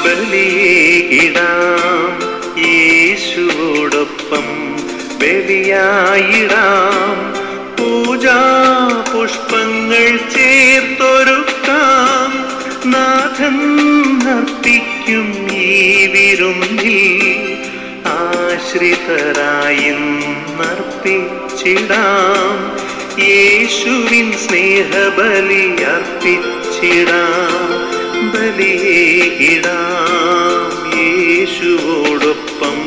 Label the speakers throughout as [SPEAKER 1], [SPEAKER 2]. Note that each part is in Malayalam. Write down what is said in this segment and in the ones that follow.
[SPEAKER 1] ബലിയിടാം യേശുവോടൊപ്പം ബലിയായിടാം പൂജാ പുഷ്പങ്ങൾ ചേർത്തൊരുക്കാം നാഥൻ അർപ്പിക്കും ഈ വിരുന്നിൽ ആശ്രിതരായി നർപ്പിച്ചിടാം യേശുവിൻ സ്നേഹബലി അർപ്പിച്ചിടാം ബലിയിടാം യേശുവോടൊപ്പം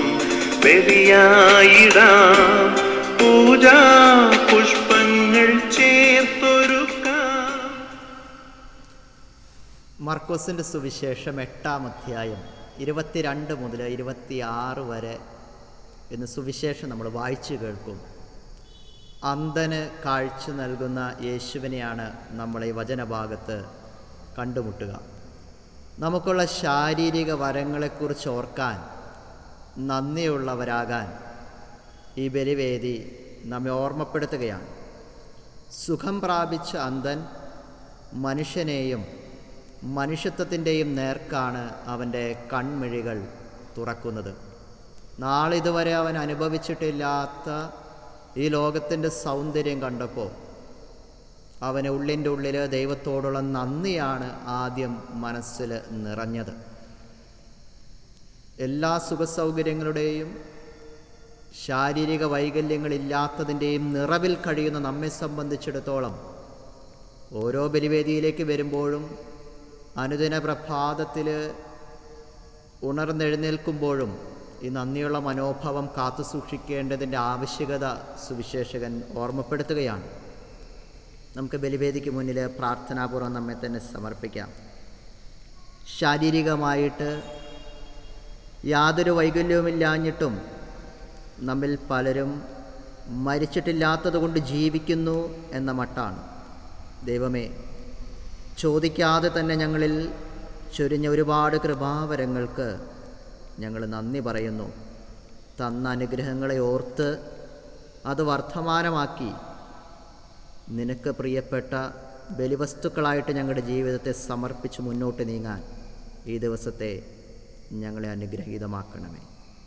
[SPEAKER 1] ബലിയായിടാം പൂജാ പുഷ്പങ്ങൾ ചേർത്തൊരുക്കാം
[SPEAKER 2] മർക്കോസിൻ്റെ സുവിശേഷം എട്ടാം അധ്യായം ഇരുപത്തിരണ്ട് മുതൽ ഇരുപത്തിയാറ് വരെ എന്ന് സുവിശേഷം നമ്മൾ വായിച്ചു കേൾക്കും അന്ധന് കാഴ്ച നൽകുന്ന യേശുവിനെയാണ് നമ്മൾ ഈ വചനഭാഗത്ത് കണ്ടുമുട്ടുക നമുക്കുള്ള ശാരീരിക വരങ്ങളെക്കുറിച്ച് ഓർക്കാൻ നന്ദിയുള്ളവരാകാൻ ഈ ബലിവേദി നമ്മെ ഓർമ്മപ്പെടുത്തുകയാണ് സുഖം പ്രാപിച്ച അന്ധൻ മനുഷ്യനെയും മനുഷ്യത്വത്തിൻ്റെയും നേർക്കാണ് അവൻ്റെ കൺമിഴികൾ തുറക്കുന്നത് നാളിതുവരെ അവൻ അനുഭവിച്ചിട്ടില്ലാത്ത ഈ ലോകത്തിൻ്റെ സൗന്ദര്യം കണ്ടപ്പോൾ അവന് ഉള്ളിൻ്റെ ഉള്ളിൽ ദൈവത്തോടുള്ള നന്ദിയാണ് ആദ്യം മനസ്സിൽ നിറഞ്ഞത് എല്ലാ സുഖസൗകര്യങ്ങളുടെയും ശാരീരിക വൈകല്യങ്ങളില്ലാത്തതിൻ്റെയും നിറവിൽ കഴിയുന്ന നമ്മെ സംബന്ധിച്ചിടത്തോളം ഓരോ ബലിവേദിയിലേക്ക് വരുമ്പോഴും അനുദിന പ്രഭാതത്തിൽ ഉണർന്നെഴുന്നേൽക്കുമ്പോഴും ഈ നന്ദിയുള്ള മനോഭാവം കാത്തു സൂക്ഷിക്കേണ്ടതിൻ്റെ ആവശ്യകത സുവിശേഷകൻ ഓർമ്മപ്പെടുത്തുകയാണ് നമുക്ക് ബലിവേദിക്ക് മുന്നിൽ പ്രാർത്ഥനാപൂർവ്വം നമ്മെ തന്നെ സമർപ്പിക്കാം ശാരീരികമായിട്ട് യാതൊരു വൈകല്യവുമില്ലാഞ്ഞിട്ടും നമ്മിൽ പലരും മരിച്ചിട്ടില്ലാത്തതുകൊണ്ട് ജീവിക്കുന്നു എന്ന മട്ടാണ് ദൈവമേ ചോദിക്കാതെ തന്നെ ഞങ്ങളിൽ ചൊരിഞ്ഞ ഒരുപാട് കൃപാവരങ്ങൾക്ക് ഞങ്ങൾ നന്ദി പറയുന്നു തന്ന അനുഗ്രഹങ്ങളെ ഓർത്ത് അത് വർത്തമാനമാക്കി നിനക്ക് പ്രിയപ്പെട്ട ബലിവസ്തുക്കളായിട്ട് ഞങ്ങളുടെ ജീവിതത്തെ സമർപ്പിച്ച് മുന്നോട്ട് നീങ്ങാൻ ഈ ദിവസത്തെ ഞങ്ങളെ അനുഗ്രഹീതമാക്കണമേ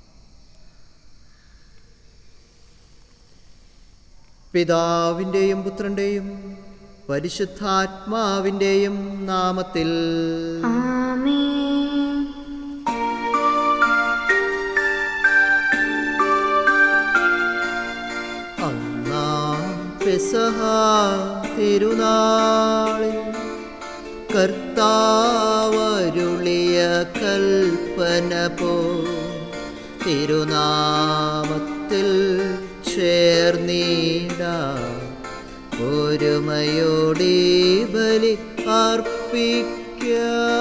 [SPEAKER 2] പിതാവിൻ്റെയും പുത്രൻ്റെയും പരിശുദ്ധാത്മാവിൻ്റെയും നാമത്തിൽ
[SPEAKER 3] ആമേൻ
[SPEAKER 2] അന്നാം പെസഹ തിരുനാളിൽ കർത്താവരുളിയ കൽപ്പന പോ തിരുനാമത്തിൽ ചേർന്നീട ഒരുമയോടി ബലി അർപ്പിക്കാം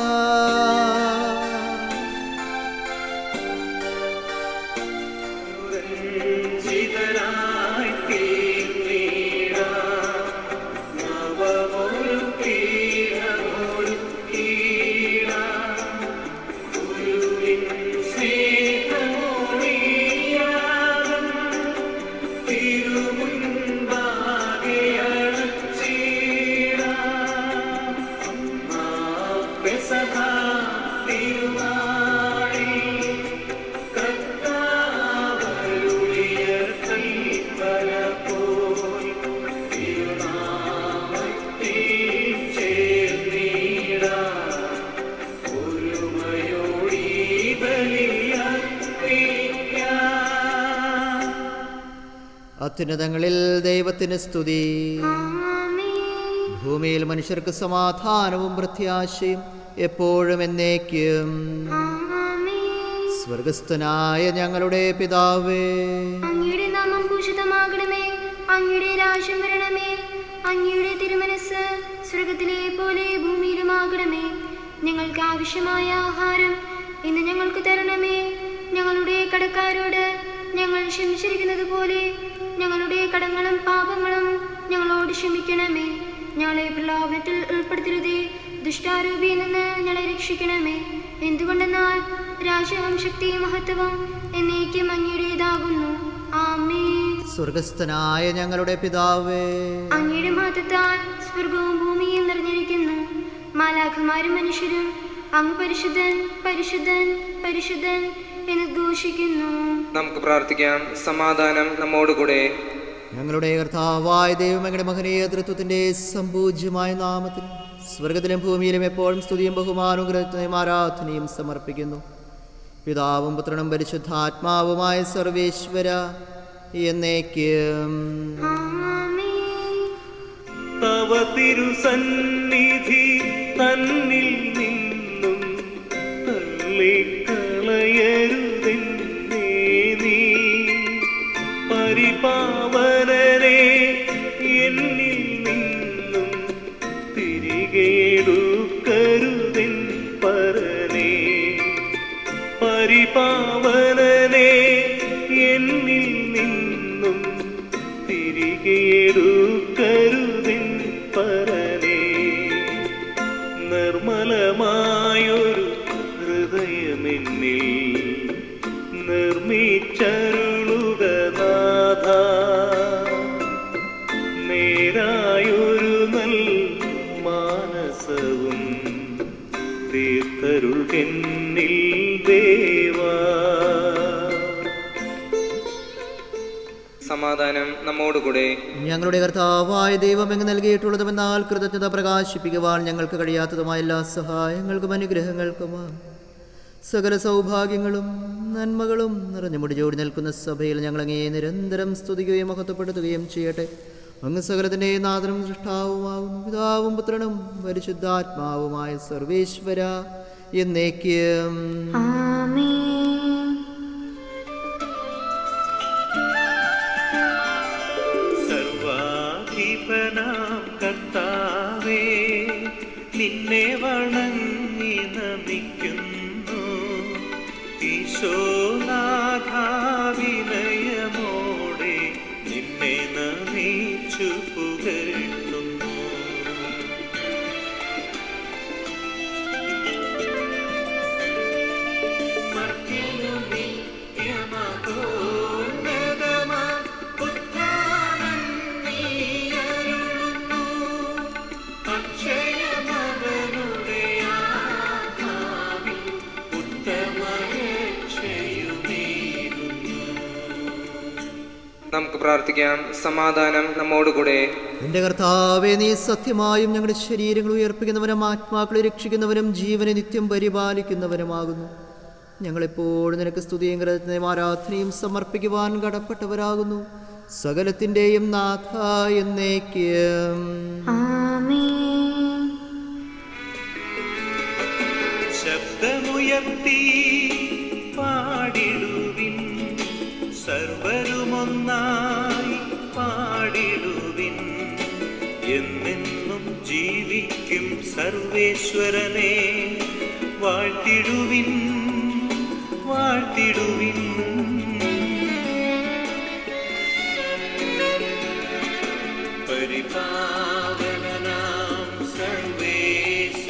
[SPEAKER 1] ചിതരായി തീർന്നിടാം നവമൊരു പീഠമൊരു കീഴാം ഗുരുവിൻ സ്നേഹമൊഴിയാകം തിരുമുൻപാകെ അണച്ചിടാം അമ്മാ പെസഹ തിരുനാളിൽ കർത്താവരുളിയ കൽപ്പന പോൽ തിരുനാമത്തിൽ ചേർന്നിടാം ഒരുമയോടി ബലിയർപ്പിക്കാം
[SPEAKER 2] അത്യുന്നതങ്ങളിൽ ദൈവത്തിന് സ്തുതി
[SPEAKER 3] ആമേൻ
[SPEAKER 2] ഭൂമിയിൽ മനുഷ്യർക്ക് സമാധാനവും പ്രത്യാശയും എപ്പോഴും എന്നേക്കും
[SPEAKER 3] ആമേൻ
[SPEAKER 2] സ്വർഗസ്ഥനായ ഞങ്ങളുടെ പിതാവേ
[SPEAKER 3] അങ്ങയുടെ നാമം ഭൂഷിതമാകണമേ അങ്ങയുടെ രാജ്യം വരണമേ അങ്ങയുടെ തിരുമനസ് സ്വർഗത്തിലെ പോലെ ഭൂമിയിലുമാകണമേ ഞങ്ങൾക്ക് ആവശ്യമായ ആഹാരം ഇന്ന് ഞങ്ങൾക്ക് തരണമേ ഞങ്ങളുടെ കടക്കാരോട് ഞങ്ങൾ ക്ഷമിച്ചിരിക്കുന്നത് പോലെ ഞങ്ങളുടെ കടങ്ങളും പാപങ്ങളും ഞങ്ങളോട് ക്ഷമിക്കണമേ ഞങ്ങളെ പ്രലോഭനത്തിൽ ഉൾപ്പെടുത്തരുതേ ദുഷ്ടാരൂപിയിൽ നിന്ന് ഞങ്ങളെ രക്ഷിക്കണമേ എന്തുകൊണ്ടെന്നാൽ രാജ്യവും ശക്തിയും മഹത്വവും എന്നേക്കും അങ്ങയുടേതാകുന്നു ആമേ
[SPEAKER 2] സ്വർഗസ്ഥനായ ഞങ്ങളുടെ പിതാവേ
[SPEAKER 3] അങ്ങയുടെ മഹത്വത്താൽ സ്വർഗവും ഭൂമിയും നിറഞ്ഞിരിക്കുന്നു മാലാഖമാരും മനുഷ്യരും അങ്ങ് പരിശുദ്ധൻ പരിശുദ്ധൻ പരിശുദ്ധൻ എന്ന് ഘോഷിക്കുന്നു
[SPEAKER 4] നമുക്ക് പ്രാർത്ഥിക്കാം സമാധാനം നമ്മോടുകൂടെ
[SPEAKER 2] ഞങ്ങളുടെ കർത്താവായ ദൈവം ഞങ്ങളുടെ മഹനീയ തൃത്വത്തിന്റെ സമ്പൂജ്യമായ നാമത്തിൽ സ്വർഗത്തിലും ഭൂമിയിലും എപ്പോഴും സ്തുതിയും ബഹുമാനവും കൃത്യയും ആരാധനയും സമർപ്പിക്കുന്നു പിതാവും പുത്രനും പരിശുദ്ധാത്മാവുമായ സർവേശ്വര എന്നേക്കും
[SPEAKER 3] ആമേൻ
[SPEAKER 1] തവ തിരുസന്നിധി തന്നിൽ നിന്നും തള്ളിക്കളയരുതെന്നേ നീ പരിപാവനരെ എന്നിൽ നിന്നും തിരികെ എടുക്കരുതെൻ പരനേ പരിപാവനനെ എന്നിൽ നിന്നും തിരികെ എടുക്കരുതിൻ പരനേ നിർമ്മലമായൊരു ഹൃദയമെന്നിൽ നിർമ്മിച്ചരുളുക നാഥ നേരായൊരു നൽ മാനസവും തീർത്തരുൾകെന്നിൽ ദേവാ
[SPEAKER 4] സമാധാനം നമ്മോടുകൂടെ
[SPEAKER 2] ഞങ്ങളുടെ കർത്താവായ ദൈവം എങ്ങ് നൽകിയിട്ടുള്ളതുമെന്നാൽ കൃതജ്ഞത പ്രകാശിപ്പിക്കുവാൻ ഞങ്ങൾക്ക് കഴിയാത്തതുമായ എല്ലാ സഹായങ്ങൾക്കും അനുഗ്രഹങ്ങൾക്കുമാ സകല സൗഭാഗ്യങ്ങളും നന്മകളും നിറഞ്ഞു മുടിചോടി നിൽക്കുന്ന സഭയിൽ ഞങ്ങളങ്ങേ നിരന്തരം സ്തുതിക്കുകയും മഹത്വപ്പെടുത്തുകയും ചെയ്യട്ടെ അങ്ങ് സകലത്തിൻ്റെ നാഥനും സൃഷ്ടാവുമാകുന്നു പിതാവും പുത്രനും പരിശുദ്ധാത്മാവുമായ സർവേശ്വര എന്നേക്കും
[SPEAKER 3] ആമേൻ
[SPEAKER 1] സർവാധിപനാം കർത്താവേ നിന്നെ വണങ്ങി നമിക്കുന്നു ഈശോനാഥാവിനയമോടെ നിന്നെ നമിച്ചു പുകഴ്ത്തുന്നു
[SPEAKER 4] നമുക്ക് പ്രാർത്ഥിക്കാം സമാധാനം നമ്മോടുകൂടെ
[SPEAKER 2] എന്റെ കർത്താവെ നീ സത്യമായും ഞങ്ങളുടെ ശരീരങ്ങൾ ഉയർപ്പിക്കുന്നവനും ആത്മാക്കളെ രക്ഷിക്കുന്നവനും ജീവനെ നിത്യം പരിപാലിക്കുന്നവനുമാകുന്നു ഞങ്ങളെപ്പോഴും നിനക്ക് സ്തുതിയും കൃതജ്ഞതയും ആരാധനയും സമർപ്പിക്കുവാൻ കടപ്പെട്ടവരാകുന്നു സകലത്തിൻ്റെയും നാഥ എന്നേക്കും
[SPEAKER 3] ആമേൻ
[SPEAKER 1] ശബ്ദമുയർത്തി പാടിടുവിൻ സർവരുമൊന്നായി പാടിടുവിൻ എന്നെന്നും ജീവിക്കും സർവേശ്വരനെ വാഴ്ത്തിടുവിൻ വാഴ്ത്തിടുവിൻ പരിപാവനാം സർവേശ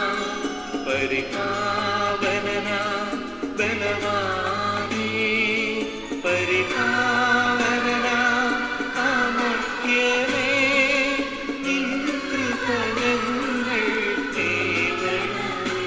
[SPEAKER 1] പരിപാവനാം ബലവാനേ പരിപാവനാം അമർത്യനേ നിൻ കൃപണങ്ങൾ തേടണമേ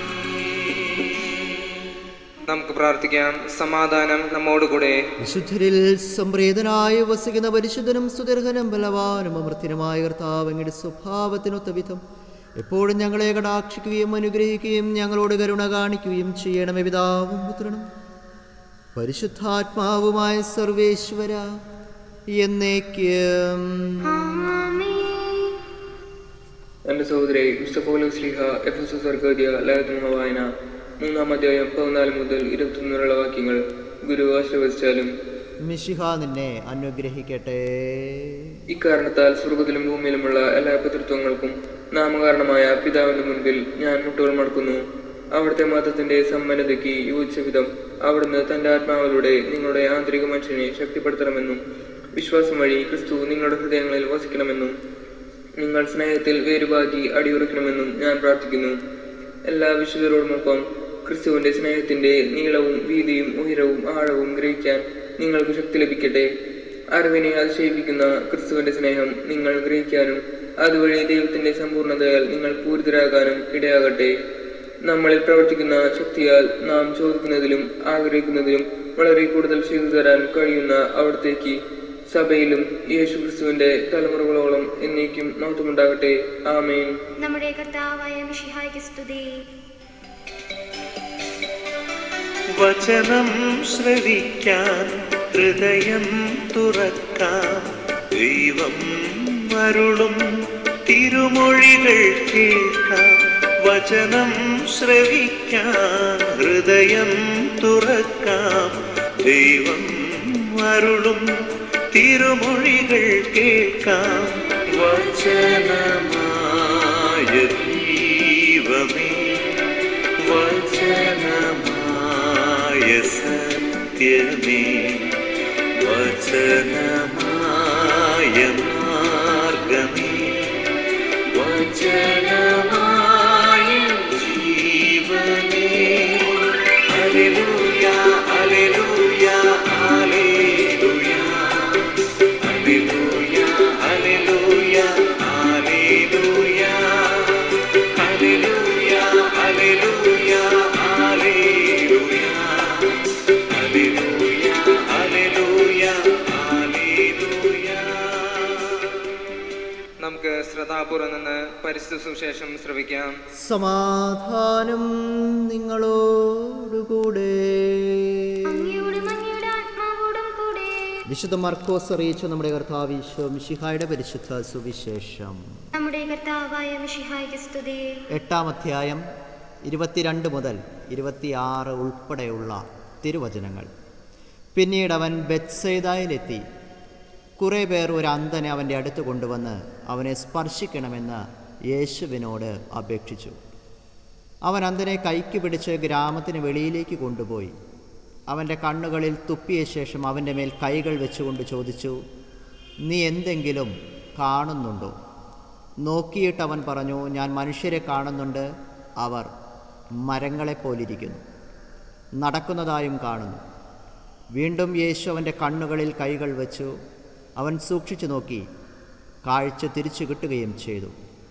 [SPEAKER 4] നമുക്ക് പ്രാർത്ഥിക്കാം സമാധാനം നമ്മോടുകൂടെ
[SPEAKER 2] വിശുദ്ധരിൽ സംപ്രീതനായി വസിക്കുന്ന പരിശുദ്ധനും സുദീർഘനും ബലവാനും അമർത്തിനുമായ കർത്താവ് അങ്ങയുടെ സ്വഭാവത്തിനൊത്ത വിധം എപ്പോഴും ഞങ്ങളെ കടാക്ഷിക്കുകയും അനുഗ്രഹിക്കുകയും ഞങ്ങളോട് കരുണ കാണിക്കുകയും ചെയ്യണമേ പിതാവും പുത്രനും പരിശുദ്ധാത്മാവുമായ സർവേശ്വര എന്നേക്കും
[SPEAKER 3] ആമേൻ
[SPEAKER 5] എന്റെ സഹോദരി മിസ്റ്റർ പോലോസ് ലീഹ എഫ് എസ് എസ് സർഗോദ്യ ലേഖന വായന മൂന്നാം അധ്യായം പതിനാല് മുതൽ ഇരുപത്തൊന്നിനുള്ള വാക്യങ്ങൾ ഗുരു ആശീർവദിച്ചാലും
[SPEAKER 2] മിശിഹ നിന്നെ അനുഗ്രഹിക്കട്ടെ
[SPEAKER 5] ഇക്കാരണത്താൽ സ്വർഗത്തിലും ഭൂമിയിലുമുള്ള എല്ലാ പിതൃത്വങ്ങൾക്കും നാമകാരണമായ പിതാവിന്റെ മുൻപിൽ ഞാൻ മുട്ടുകൾ മടക്കുന്നു അവിടുത്തെ മതത്തിന്റെ സമ്പന്നതയ്ക്ക് യോജിച്ച വിധം അവിടുന്ന് തന്റെ ആത്മാവിലൂടെ നിങ്ങളുടെ ആന്തരിക മനുഷ്യനെ ശക്തിപ്പെടുത്തണമെന്നും വിശ്വാസം വഴി ക്രിസ്തു നിങ്ങളുടെ ഹൃദയങ്ങളിൽ വസിക്കണമെന്നും നിങ്ങൾ സ്നേഹത്തിൽ വേരുപാകി അടിയുറക്കണമെന്നും ഞാൻ പ്രാർത്ഥിക്കുന്നു എല്ലാ വിശുദ്ധരോടുമൊപ്പം ക്രിസ്തുവിന്റെ സ്നേഹത്തിന്റെ നീളവും വീതിയും ഉയരവും ആഴവും ഗ്രഹിക്കാൻ നിങ്ങൾക്ക് ശക്തി ലഭിക്കട്ടെ അറിവിനെ അതിശയിപ്പിക്കുന്ന ക്രിസ്തുവിന്റെ സ്നേഹം നിങ്ങൾ ഗ്രഹിക്കാനും അതുവഴി ദൈവത്തിന്റെ സമ്പൂർണ്ണതയാൽ നിങ്ങൾ പൂരിതരാകാനും ഇടയാകട്ടെ നമ്മളിൽ പ്രവർത്തിക്കുന്ന ശക്തിയാൽ നാം ചോദിക്കുന്നതിലും ആഗ്രഹിക്കുന്നതിലും വളരെ കൂടുതൽ ചെയ്തു തരാൻ കഴിയുന്ന അവിടത്തേക്ക് സഭയിലും യേശു ക്രിസ്തുവിന്റെ തലമുറകളോളം എന്നേക്കും മഹത്വമുണ്ടാകട്ടെ ആമേൻ
[SPEAKER 3] നമ്മുടെ കർത്താവായ മിഷിഹായ്ക്ക് സ്തുതി
[SPEAKER 1] വചനം ശ്രവിക്കാൻ ഹൃദയം തുറക്കാം ദൈവം അരുളും തിരുമൊഴികൾ കേൾക്കാം വചനം ശ്രവിക്കാൻ ഹൃദയം തുറക്കാം ദൈവം അരുളും തിരുമൊഴികൾ കേൾക്കാം വചനമായ ദൈവമേ വചനമായ സത്യമേ വചനമായ മാർഗമേ വചനമായ ജീവനേ hallelujah hallelujah hallelujah hallelujah hallelujah hallelujah hallelujah hallelujah hallelujah hallelujah hallelujah hallelujah
[SPEAKER 4] നമുക്ക് ശ്രദ്ധാപൂർവം നിന്ന് പരിശുദ്ധ സുവിശേഷം ശ്രവിക്കാം
[SPEAKER 2] സമാധാനം നിങ്ങളോടുകൂടെ
[SPEAKER 3] അങ്ങയോടും അങ്ങയുടെ ആത്മാവോടും കൂടെ
[SPEAKER 2] വിശുദ്ധ മർക്കോസ് അറിയിച്ച നമ്മുടെ കർത്താവ് ഈശോ മിശിഹായുടെ പരിശുദ്ധ സുവിശേഷം
[SPEAKER 3] നമ്മുടെ കർത്താവായ മിഷിഹായ്ക്ക് സ്തുതി
[SPEAKER 2] എട്ടാം അധ്യായം ഇരുപത്തിരണ്ട് മുതൽ ഇരുപത്തിയാറ് ഉൾപ്പെടെയുള്ള തിരുവചനങ്ങൾ പിന്നീട് അവൻ ബെത്സൈദായിലെത്തി കുറേ പേർ ഒരു അന്ധനെ അവൻ്റെ അടുത്ത് കൊണ്ടുവന്ന് അവനെ സ്പർശിക്കണമെന്ന് യേശുവിനോട് അപേക്ഷിച്ചു അവൻ അന്ധനെ കൈക്ക് പിടിച്ച് ഗ്രാമത്തിന് വെളിയിലേക്ക് കൊണ്ടുപോയി അവൻ്റെ കണ്ണുകളിൽ തുപ്പിയ ശേഷം അവൻ്റെ മേൽ കൈകൾ വെച്ചുകൊണ്ട് ചോദിച്ചു നീ എന്തെങ്കിലും കാണുന്നുണ്ടോ നോക്കിയിട്ട് അവൻ പറഞ്ഞു ഞാൻ മനുഷ്യരെ കാണുന്നുണ്ട് അവർ മരങ്ങളെപ്പോലിരിക്കുന്നു നടക്കുന്നതായും കാണുന്നു വീണ്ടും യേശു അവൻ്റെ കണ്ണുകളിൽ കൈകൾ വെച്ചു അവൻ സൂക്ഷിച്ചു നോക്കി കാഴ്ച തിരിച്ചു കിട്ടുകയും ചെയ്തു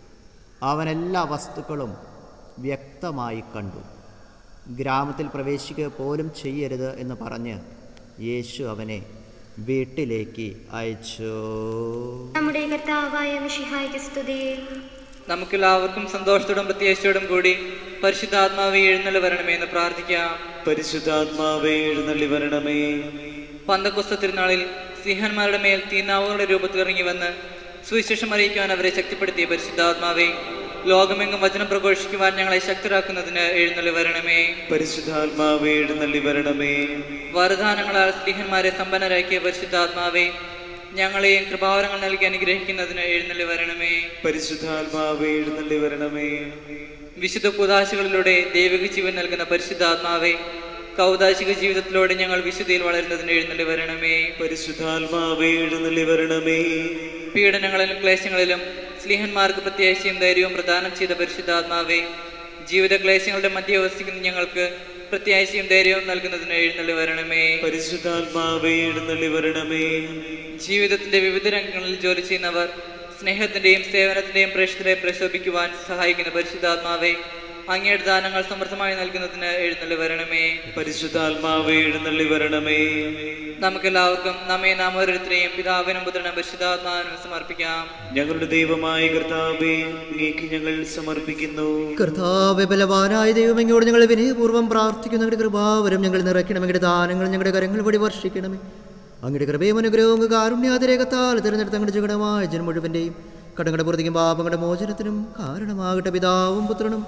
[SPEAKER 2] അവൻ എല്ലാ വസ്തുക്കളും വ്യക്തമായി കണ്ടു ഗ്രാമത്തിൽ പ്രവേശിക്കുക പോലും ചെയ്യരുത് എന്ന് പറഞ്ഞ് യേശു അവനെ വീട്ടിലേക്ക് അയച്ചു
[SPEAKER 3] നമ്മുടെ കർത്താവായ മിഷിഹായ്ക്ക് സ്തുതി
[SPEAKER 6] നമുക്കെല്ലാവർക്കും സന്തോഷത്തോടും പ്രത്യേകിച്ചോടും കൂടി പരിശുദ്ധാത്മാവെ എഴുന്നള്ളി വരണമേ എന്ന് പ്രാർത്ഥിക്കാം
[SPEAKER 1] പരിശുദ്ധാത്മാവേ എഴുന്നള്ളി വരണമേ
[SPEAKER 6] പന്തക്കുസ്ത തിരുനാളിൽ സിംഹന്മാരുടെ മേൽ തീനാവുകളുടെ രൂപത്തിൽ ഇറങ്ങി വന്ന് സുവിശേഷം അറിയിക്കുവാൻ അവരെ ശക്തിപ്പെടുത്തിയ പരിശുദ്ധാത്മാവെ ലോകമെങ്ങും വചനം പ്രഘോഷിക്കുവാൻ ഞങ്ങളെ ശക്തരാക്കുന്നതിന് എഴുന്നള്ളി വരണമേ
[SPEAKER 1] പരിശുദ്ധാത്മാവേ എഴുന്നള്ളി വരണമേ
[SPEAKER 6] വരദാനങ്ങളാൽ സ്ത്രീഹന്മാരെ സമ്പന്നരാക്കിയ പരിശുദ്ധാത്മാവെ ഞങ്ങളെയും കൃപാവരങ്ങൾ നൽകി അനുഗ്രഹിക്കുന്നതിന് എഴുന്നള്ളി വരണമേ
[SPEAKER 1] പരിശുദ്ധാത്മാവേ എഴുന്നള്ളി വരണമേ
[SPEAKER 6] വിശുദ്ധ കുദാശകളിലൂടെ ദൈവിക ജീവൻ നൽകുന്ന പരിശുദ്ധാത്മാവെ കൗദാശിക ജീവിതത്തിലൂടെ ഞങ്ങൾ വിശുദ്ധിയിൽ വളരുന്നതിന് എഴുന്നള്ളി വരണമേ
[SPEAKER 1] പരിശുദ്ധാത്മാവേ എഴുന്നള്ളി വരണമേ
[SPEAKER 6] പീഡനങ്ങളിലും ക്ലേശങ്ങളിലും സ്ലീഹന്മാർക്ക് പ്രത്യാശയും ധൈര്യവും പ്രദാനം ചെയ്ത പരിശുദ്ധാത്മാവെ ജീവിത ക്ലേശങ്ങളുടെ മധ്യ വസിക്കുന്ന ഞങ്ങൾക്ക് പ്രത്യാശയും ധൈര്യവും നൽകുന്നതിന് എഴുന്നള്ളി വരണമേ
[SPEAKER 1] പരിശുദ്ധാത്മാവേ എഴുന്നള്ളി വരണമേ
[SPEAKER 6] ജീവിതത്തിന്റെ വിവിധ രംഗങ്ങളിൽ ജോലി ചെയ്യുന്നവർ സ്നേഹത്തിന്റെയും സേവനത്തിന്റെയും പ്രേക്ഷകരെ പ്രശോഭിക്കുവാൻ സഹായിക്കുന്ന പരിശുദ്ധാത്മാവെ അങ്ങയുടെ ദാനങ്ങൾ സമൃദ്ധമായി നൽകുന്നതിന് എഴുന്നള്ളി വരണമേ
[SPEAKER 1] പരിശുദ്ധാത്മാവേ എഴുന്നള്ളി വരണമേ
[SPEAKER 6] നമുക്കെല്ലാവർക്കും നമ്മെ നാം ഓരോരുത്തരെയും പിതാവിനും പുത്രനും പരിശുദ്ധാത്മാവിനും സമർപ്പിക്കാം
[SPEAKER 1] ഞങ്ങളുടെ ദൈവമായ കർത്താവേ അങ്ങേക്ക് ഞങ്ങൾ സമർപ്പിക്കുന്നു
[SPEAKER 2] കർത്താവ് ബലവാനായ ദൈവമെങ്ങോട് ഞങ്ങൾ വിനയപൂർവ്വം പ്രാർത്ഥിക്കുന്നു ഞങ്ങളുടെ കൃപാവരം ഞങ്ങൾ നിറയ്ക്കണം ഞങ്ങളുടെ ദാനങ്ങൾ ഞങ്ങളുടെ കരങ്ങൾ വഴി വർഷിക്കണമേ അങ്ങയുടെ കൃപയും അനുഗ്രഹവും കാരുണ്യാതിരേകത്താൽ തിരഞ്ഞെടുത്ത അങ്ങയുടെ ജഗടമായ ജനം മുഴുവൻ്റെയും കടങ്ങളുടെ പുറത്തേക്കും പാപങ്ങളുടെ മോചനത്തിനും കാരണമാകട്ടെ പിതാവും പുത്രനും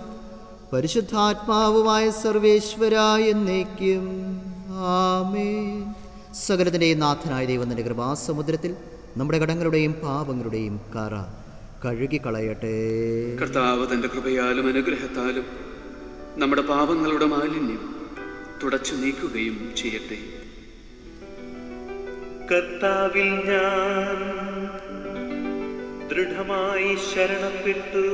[SPEAKER 2] പരിശുദ്ധാത്മാവുമായ സർവേശ്വര എന്നേക്കും ആമേൻ സകലത്തിൻ്റെയും നാഥനായ ദൈവത്തിൻ്റെ കൃപാസമുദ്രത്തിൽ നമ്മുടെ കടങ്ങളുടെയും പാപങ്ങളുടെയും കറ കഴുകിക്കളയട്ടെ
[SPEAKER 7] കർത്താവ് തന്റെ കൃപയാലും അനുഗ്രഹത്താലും നമ്മുടെ പാപങ്ങളുടെ മാലിന്യം തുടച്ചു നീക്കുകയും ചെയ്യട്ടെ
[SPEAKER 1] കർത്താവിൽ ഞാൻ ദൃഢമായി ശരണം വിട്ടു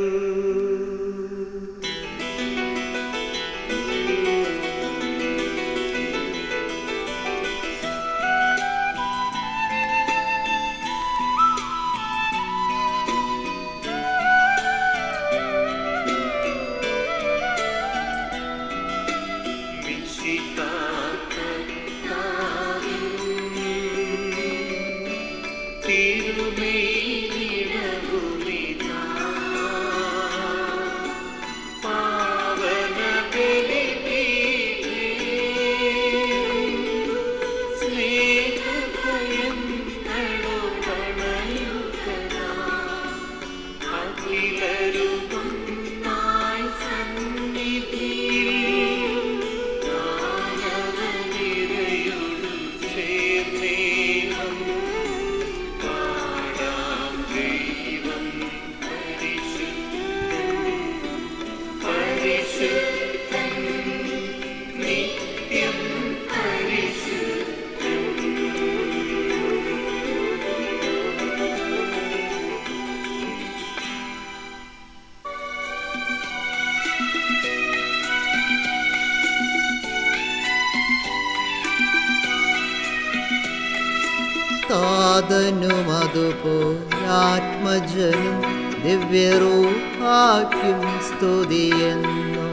[SPEAKER 2] താതനും അതുപോലാത്മജനും ദിവ്യറൂഹാക്കും സ്തുതിയെന്നും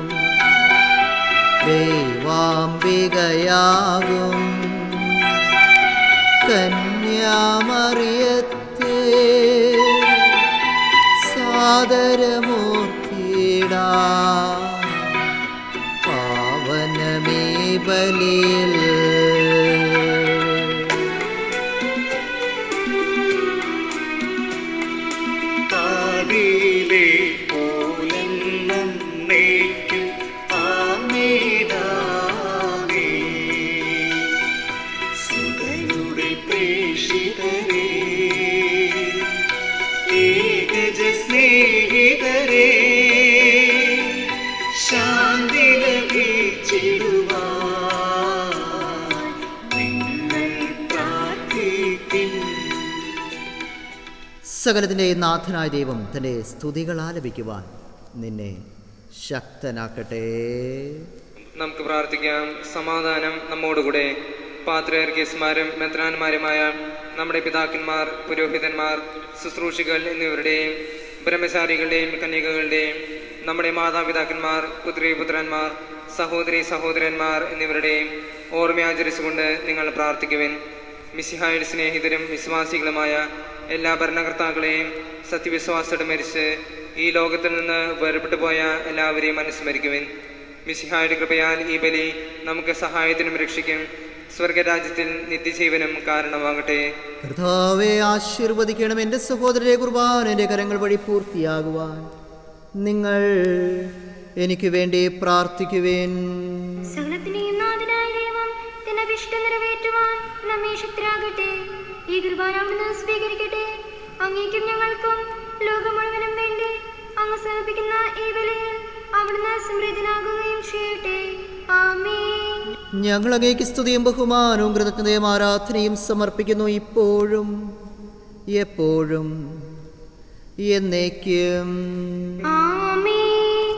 [SPEAKER 2] ദൈവാംബികയാകും കന്യാമറിയത്തെ സാദരമൂർത്തിടാ പാവനമേ ബലിയിൽ
[SPEAKER 1] താടിയിലെ പോലെന്നേക്കും ആമേനാമേ സുതയുടെ പ്രേഷിതരേ ഏകജ സ്നേഹിതരേ ശാന്തി ലഭിച്ചിടുവാൻ നിങ്ങൾ പ്രാർത്ഥിക്കും
[SPEAKER 2] സകലത്തിൻ്റെ നാഥനായ ദൈവം തൻ്റെ സ്തുതികൾ ആലപിക്കുവാൻ നിന്നെ ശക്തനാക്കട്ടെ
[SPEAKER 4] നമുക്ക് പ്രാർത്ഥിക്കാം സമാധാനം നമ്മോടുകൂടെ പാത്രയർക്കീസ്മാരും മെത്രാന്മാരുമായ നമ്മുടെ പിതാക്കന്മാർ പുരോഹിതന്മാർ ശുശ്രൂഷികൾ എന്നിവരുടെയും ബ്രഹ്മചാരികളുടെയും കന്യകകളുടെയും നമ്മുടെ മാതാപിതാക്കന്മാർ പുത്രി പുത്രന്മാർ സഹോദരി സഹോദരന്മാർ എന്നിവരുടെയും ഓർമ്മയാചരിച്ചുകൊണ്ട് നിങ്ങൾ പ്രാർത്ഥിക്കുവിൻ മിസിഹായുടെ സ്നേഹിതരും വിശ്വാസികളുമായ എല്ലാ ഭരണകർത്താക്കളെയും സത്യവിശ്വാസത്തോടെ മരിച്ച് ഈ ലോകത്തിൽ നിന്ന് വേർപെട്ടു പോയ എല്ലാവരെയും അനുസ്മരിക്കുവിൻ മിസിഹായുടെ കൃപയാൽ ഈ ബലി നമുക്ക് സഹായത്തിനും രക്ഷിക്കും സ്വർഗരാജ്യത്തിൽ നിത്യജീവനും കാരണമാകട്ടെ
[SPEAKER 2] കർത്താവെ ആശീർവദിക്കണം എൻ്റെ സഹോദരരെ കുർബാൻ എൻ്റെ കരങ്ങൾ വഴി പൂർത്തിയാകുവാൻ നിങ്ങൾ എനിക്ക് വേണ്ടി പ്രാർത്ഥിക്കുവേൻ
[SPEAKER 3] സകലത്തിന്റെയും നാഥനായ ദൈവം തന്റെ അഭിഷ്ടം നിറവേറ്റുവാൻ നമ്മെ ശക്തരാകട്ടെ ഈ കുർബാന അവിടുന്ന് സ്വീകരിക്കട്ടെ അങ്ങേക്കും ഞങ്ങൾക്കും ലോകം മുഴുവനും വേണ്ടി അങ്ങ് സമർപ്പിക്കുന്ന ഈ ബലിയിൽ അവിടുന്ന് സമൃദ്ധനാകുകയും ചെയ്യട്ടെ ആമേൻ
[SPEAKER 2] ഞങ്ങൾ അങ്ങേക്ക് സ്തുതിയും ബഹുമാനവും കൃതജ്ഞതയും ആരാധനയും സമർപ്പിക്കുന്നു ഇപ്പോഴും എപ്പോഴും എന്നേക്കും
[SPEAKER 3] ആമേൻ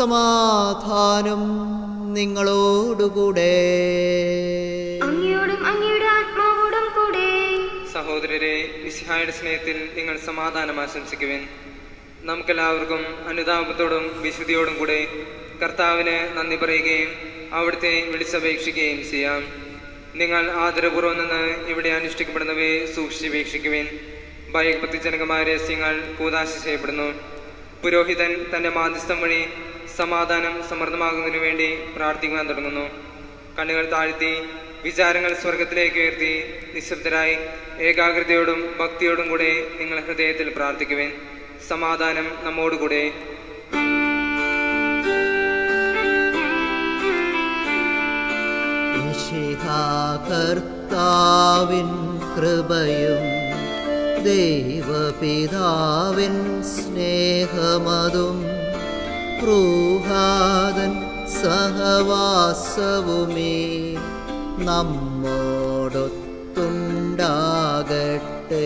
[SPEAKER 2] സമാധാനം നിങ്ങളോടുകൂടെ
[SPEAKER 3] അങ്ങയോടും അങ്ങയുടെ ആത്മാവോടും കൂടെ
[SPEAKER 4] സഹോദരരെ മിസിഹായുടെ സ്നേഹത്തിൽ നിങ്ങൾ സമാധാനം ആശംസിക്കുവിൻ നമുക്കെല്ലാവർക്കും അനുതാപത്തോടും വിശുദ്ധിയോടും കൂടെ കർത്താവിന് നന്ദി പറയുകയും അവിടുത്തെ വിളിച്ചപേക്ഷിക്കുകയും ചെയ്യാം നിങ്ങൾ ആദരപൂർവ്വം നിന്ന് ഇവിടെ അനുഷ്ഠിക്കപ്പെടുന്നവയെ സൂക്ഷിച്ചപേക്ഷിക്കുവിൻ ഭയഭക്തിജനകമായ രഹസ്യങ്ങൾ കൂതാശ ചെയ്യപ്പെടുന്നു പുരോഹിതൻ തന്റെ മാധ്യസ്ഥം വഴി സമാധാനം സമൃദ്ധമാകുന്നതിനു വേണ്ടി പ്രാർത്ഥിക്കുവാൻ തുടങ്ങുന്നു കണ്ണുകൾ താഴ്ത്തി വിചാരങ്ങൾ സ്വർഗത്തിലേക്ക് ഉയർത്തി നിശബ്ദരായി ഏകാഗ്രതയോടും ഭക്തിയോടും കൂടെ നിങ്ങൾ ഹൃദയത്തിൽ പ്രാർത്ഥിക്കുവേൻ സമാധാനം നമ്മോടുകൂടെ
[SPEAKER 2] കർത്താവിൻ കൃപയും ദൈവപിതാവിൻ സ്നേഹമതും റൂഹാദൻ സഹവാസവുമേ നമ്മോടൊത്തുണ്ടാകട്ടെ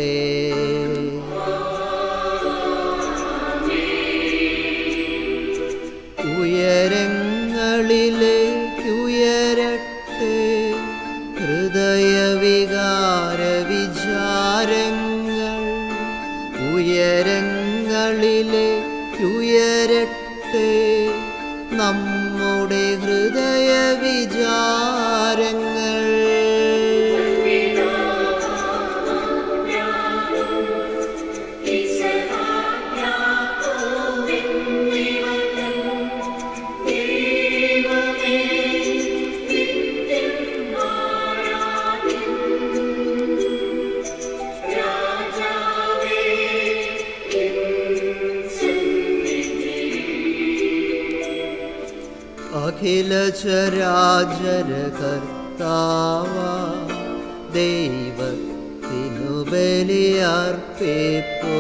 [SPEAKER 2] ഉയരങ്ങളിലേക്കുയരട്ടെ ഹൃദയവികാര വിചാരങ്ങൾ ഉയരങ്ങളിലേക്കുയരട്ടെ നമ്മുടെ ഹൃദയ വിചാരങ്ങൾ അഖില ചരാചര കർത്താവ ദൈവത്തിനു ബലിയർപ്പിപ്പോ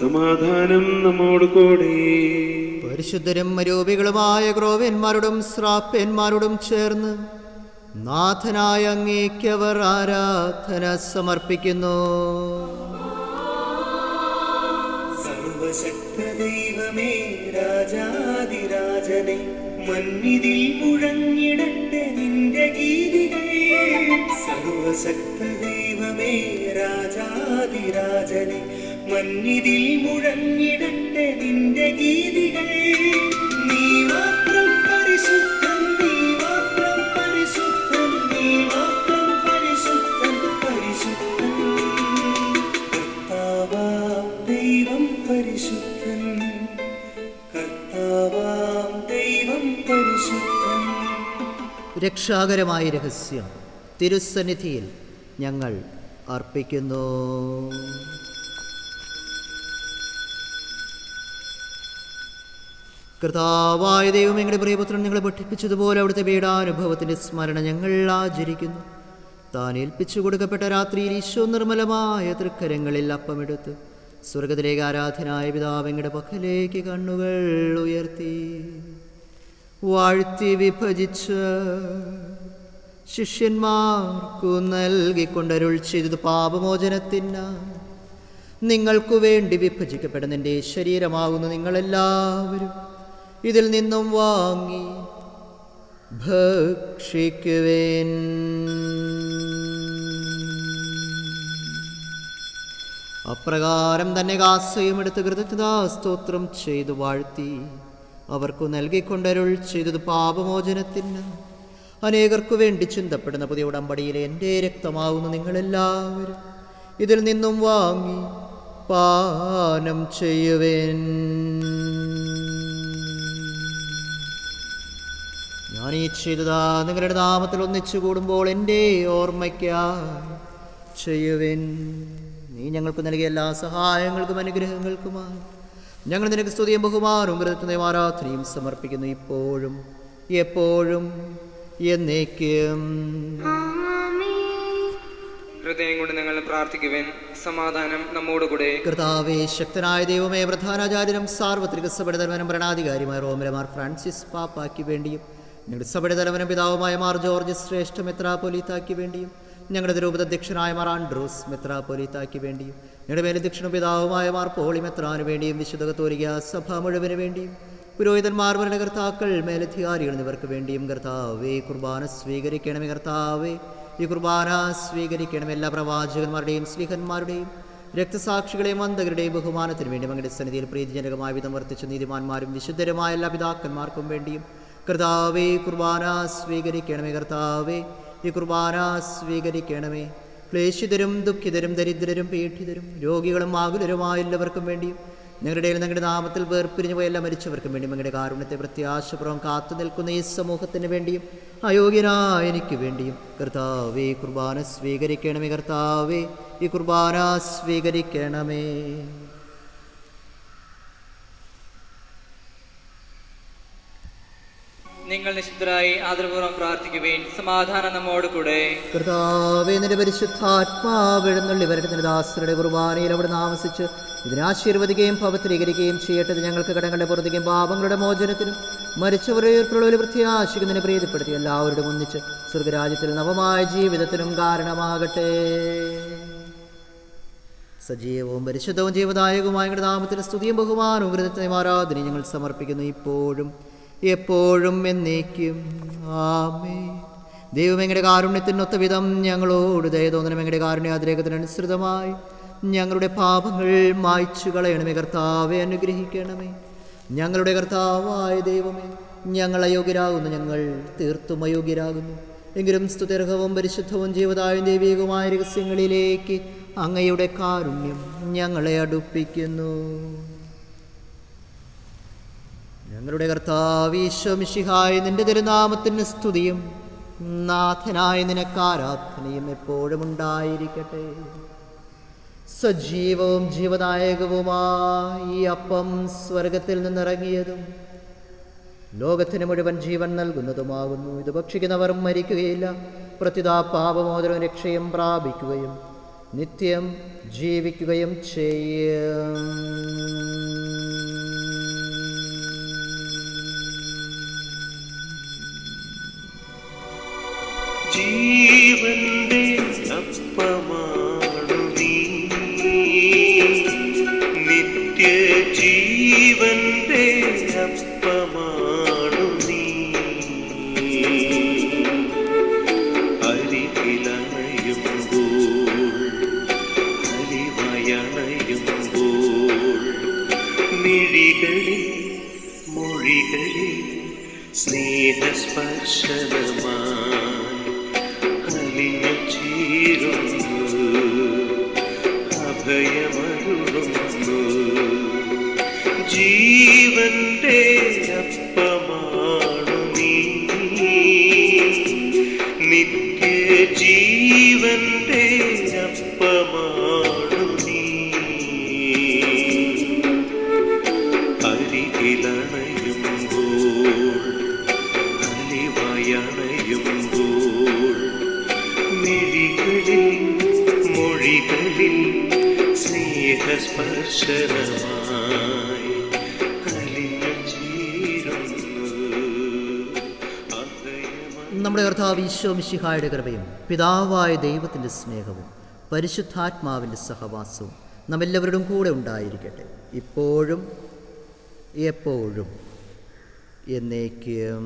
[SPEAKER 1] സമാധാനം നമ്മോട് കൂടെ
[SPEAKER 2] പരിശുദ്ധരും മരൂപികളുമായ ക്രോവ്യന്മാരോടും ശ്രാപ്യന്മാരോടും ചേർന്ന് നാഥനായ അങ്ങേക്കവർ ആരാധന സമർപ്പിക്കുന്നു
[SPEAKER 8] സർവശക്ത ദൈവമേ രാജാതിരാജനെ മന്നിതിൽ മുഴങ്ങിടട്ടെ നിന്റെ ഗീതികൾ സർവശക്ത ദൈവമേ രാജാതിരാജനെ മന്നിതിൽ മുഴങ്ങിടട്ടെ നിന്റെ ഗീതികൾ നീ മാത്രം പരിശുദ്ധൻ നീ മാത്രം പരിശുദ്ധൻ നീ മാത്രം പരിശുദ്ധൻ പരിശുദ്ധൻ കർത്താവാം ദൈവം പരിശുദ്ധൻ കർത്താവാം ദൈവം പരിശുദ്ധൻ
[SPEAKER 2] രക്ഷാകരമായ രഹസ്യം തിരുസന്നിധിയിൽ ഞങ്ങൾ അർപ്പിക്കുന്നു കർത്താവായ ദൈവം ഞങ്ങളുടെ പ്രിയപുത്രൻ ഞങ്ങളെ പഠിപ്പിച്ചതുപോലെ അവിടുത്തെ പീഡാനുഭവത്തിന്റെ സ്മരണ ഞങ്ങൾ ആചരിക്കുന്നു താൻ ഏൽപ്പിച്ചു കൊടുക്കപ്പെട്ട രാത്രിയിൽ ഈശോ നിർമ്മലമായ തൃക്കരങ്ങളിൽ അപ്പമെടുത്ത് സ്വർഗത്തിലേക്ക് ആരാധനായ പിതാവങ്ങളുടെ പക്കലേക്ക് കണ്ണുകൾ ഉയർത്തി വാഴ്ത്തി വിഭജിച്ച് ശിഷ്യന്മാർക്കു നൽകിക്കൊണ്ടരുൾ ചെയ്തത് പാപമോചനത്തിന് നിങ്ങൾക്കു വേണ്ടി വിഭജിക്കപ്പെടുന്ന എൻ്റെ ശരീരമാകുന്നു നിങ്ങളെല്ലാവരും ഇതിൽ നിന്നും വാങ്ങി ഭക്ഷിക്കുവേൻ അപ്രകാരം തന്നെ കാസയും എടുത്ത് കൃതജ്ഞതാ സ്തോത്രം ചെയ്തു വാഴ്ത്തി അവർക്കു നൽകിക്കൊണ്ടരുൾ ചെയ്തത് പാപമോചനത്തിന് അനേകർക്കു വേണ്ടി ചിന്തപ്പെടുന്ന പുതിയ ഉടമ്പടിയിലെ എൻ്റെ രക്തമാവുന്നു നിങ്ങളെല്ലാവരും ഇതിൽ നിന്നും വാങ്ങി പാനം ചെയ്യുവേൻ ഞാൻ ഈ ചെയ്തതാ നിങ്ങളുടെ നാമത്തിൽ ഒന്നിച്ചു കൂടുമ്പോൾ എൻ്റെ ഓർമ്മയ്ക്കായി ചെയ്യുവിൻ നീ ഞങ്ങൾക്ക് നൽകിയ എല്ലാ സഹായങ്ങൾക്കും അനുഗ്രഹങ്ങൾക്കുമായി ഞങ്ങൾ നിനക്ക് സ്തുതിയും ബഹുമാനവും കൃതജ്ഞതയും ആരാധനയും സമർപ്പിക്കുന്നു ഇപ്പോഴും എപ്പോഴും എന്നേക്കും
[SPEAKER 4] ഹൃദയം കൊണ്ട് നിങ്ങൾ പ്രാർത്ഥിക്കുവാൻ സമാധാനം നമ്മോടുകൂടെ
[SPEAKER 2] കർത്താവേ ശക്തനായ ദൈവമേ പ്രധാനാചാര്യനും സാർവത്രിക സഭയുടെ തലവനും ഭരണാധികാരിയുമായ റോമരമാർ ഫ്രാൻസിസ് പാപ്പാക്ക് വേണ്ടിയും ഞങ്ങളുടെ സഭയുടെ തലവനും പിതാവുമായ മാർ ജോർജ് ശ്രേഷ്ഠ മെത്രാപൊലീത്താക്ക് വേണ്ടിയും ഞങ്ങളുടെ രൂപതധ്യക്ഷനായ മാർ ആൻഡ്രൂസ് മെത്രാപൊലീത്താക്ക് വേണ്ടിയും ഞങ്ങളുടെ മേലധ്യക്ഷനും പിതാവുമായ മാർ പോളി മെത്രാന് വേണ്ടിയും വിശുദ്ധ കത്തോലിക്ക സഭ മുഴുവന് വേണ്ടിയും പുരോഹിതന്മാർ ഭരണകർത്താക്കൾ മേലധികാരികൾ എന്നിവർക്ക് വേണ്ടിയും കർത്താവേ കുർബാന സ്വീകരിക്കണമേ കർത്താവേ ഈ കുർബാന സ്വീകരിക്കണം എല്ലാ പ്രവാചകന്മാരുടെയും സ്ലിഹന്മാരുടെയും രക്തസാക്ഷികളെയും അന്ധകരുടെയും ബഹുമാനത്തിന് വേണ്ടി മകളുടെ സന്നിധിയിൽ പ്രീതിജനകമായ വിധം വർത്തിച്ച നീതിമാന്മാരും വിശുദ്ധരുമായ എല്ലാ പിതാക്കന്മാർക്കും വേണ്ടിയും കർത്താവേ കുർബാന സ്വീകരിക്കണമേ കർത്താവേ ഈ കുർബാന സ്വീകരിക്കണമേ ക്ലേശിതരും ദുഃഖിതരും ദരിദ്രരും പീഡിതരും രോഗികളും ആകുലരുമായ എല്ലാവർക്കും വേണ്ടിയും ഞങ്ങളുടെ ഇടയിൽ ഞങ്ങളുടെ നാമത്തിൽ വേർപിരിഞ്ഞു പോയ എല്ലാ മരിച്ചവർക്കും വേണ്ടി ഞങ്ങളുടെ കാരുണ്യത്തെ പ്രത്യാശപുറം കാത്തു നിൽക്കുന്ന ഈ സമൂഹത്തിന് വേണ്ടിയും അയോഗ്യനായ എനിക്ക് വേണ്ടിയും കർത്താവേ കുർബാന സ്വീകരിക്കണമേ കർത്താവേ ഈ കുർബാന സ്വീകരിക്കണമേ
[SPEAKER 6] നിങ്ങൾ നിശബ്ദരായി ആദരപൂർവ്വം പ്രാർത്ഥിക്കുവേൻ സമാധാനം നമ്മോട് കൂടെ
[SPEAKER 2] കർത്താവേ നിന്റെ പരിശുദ്ധാത്മാവ് എഴുന്നള്ളി വരട്ടെ നിന്റെ ദാസരുടെ കുർബാനയിൽ അവിടെ താമസിച്ച് ഇതിനെ ആശീർവദിക്കുകയും പവിത്രീകരിക്കുകയും ചെയ്യട്ടെ ഇത് ഞങ്ങൾക്ക് കടങ്ങളുടെ പുറത്തേക്കും പാപങ്ങളുടെ മോചനത്തിനും മരിച്ചവരുടെ ഉയർപ്പുള്ള വൃത്തിയാശിക്കുന്നതിനെ പ്രീതിപ്പെടുത്തി എല്ലാവരോടും ഒന്നിച്ച് സ്വർഗരാജ്യത്തിൽ നവമായ ജീവിതത്തിനും കാരണമാകട്ടെ സജീവവും പരിശുദ്ധവും ജീവദായകവുമായ ഞങ്ങളുടെ നാമത്തിന് സ്തുതിയും ബഹുമാനവും കൃതജ്ഞതയും ആരാധനയും ഞങ്ങൾ സമർപ്പിക്കുന്നു ഇപ്പോഴും എപ്പോഴും എന്നേക്കും ആമേ ദൈവം എങ്ങളുടെ കാരുണ്യത്തിനൊത്ത വിധം ഞങ്ങളോട് ദയ തോന്നണം എങ്ങളുടെ കാരുണ്യാതിരേകത്തിനനുസൃതമായി ഞങ്ങളുടെ പാപങ്ങൾ മായ്ച്ചു കളയണമേ കർത്താവെ അനുഗ്രഹിക്കണമേ ഞങ്ങളുടെ കർത്താവായ ദൈവമേ ഞങ്ങൾ അയോഗ്യരാകുന്നു ഞങ്ങൾ തീർത്തും അയോഗ്യരാകുന്നു എങ്കിലും സ്തുതിർഹവും പരിശുദ്ധവും ജീവതായും ദൈവികവുമായ രഹസ്യങ്ങളിലേക്ക് അങ്ങയുടെ കാരുണ്യം ഞങ്ങളെ അടുപ്പിക്കുന്നു ഞങ്ങളുടെ കർത്താവീശ്വമിഷിഹായ നിന്റെ തിരുനാമത്തിന് സ്തുതിയും നാഥനായ നിനക്കാരാധനയും എപ്പോഴും ഉണ്ടായിരിക്കട്ടെ സജീവവും ജീവദായകവുമായി ഈ അപ്പം സ്വർഗത്തിൽ നിന്നിറങ്ങിയതും ലോകത്തിന് മുഴുവൻ ജീവൻ നൽകുന്നതുമാകുന്നു ഇത് ഭക്ഷിക്കുന്നവർ മരിക്കുകയില്ല പ്രത്യുതാ പാപമോദരവും രക്ഷയും പ്രാപിക്കുകയും നിത്യം ജീവിക്കുകയും ചെയ്യും
[SPEAKER 8] ജീവന്റെ അപ്പമാണു നീ നിത്യ ജീവന്റെ അപ്പമാണു നീ അരികിലണയുമ്പോൾ അരിവയണയുമ്പോൾ മിഴികളിൽ മൊഴികളിൽ സ്നേഹസ്പർശനമായി അലിഞ്ഞു ചേരുന്നു അഭയമരുളുന്നു ജീവന്റെ അപ്പമാണു നീ നിത്യ ജീവന്റെ അപ്പമാണു നീ അരികിലണയുമ്പോൾ അലിവയണയുമ്പോൾ മിഴികളിൽ മൊഴികളിൽ സ്നേഹസ്പർശനമായി അലിഞ്ഞു ചേരുന്നു അഭയമ
[SPEAKER 2] നമ്മുടെ കർത്താവ് ഈശോ മിശിഹായുടെ കൃപയും പിതാവായ ദൈവത്തിൻ്റെ സ്നേഹവും പരിശുദ്ധാത്മാവിൻ്റെ സഹവാസവും നമ്മെല്ലാവരുടെയും കൂടെ ഉണ്ടായിരിക്കട്ടെ ഇപ്പോഴും എപ്പോഴും എന്നേക്കും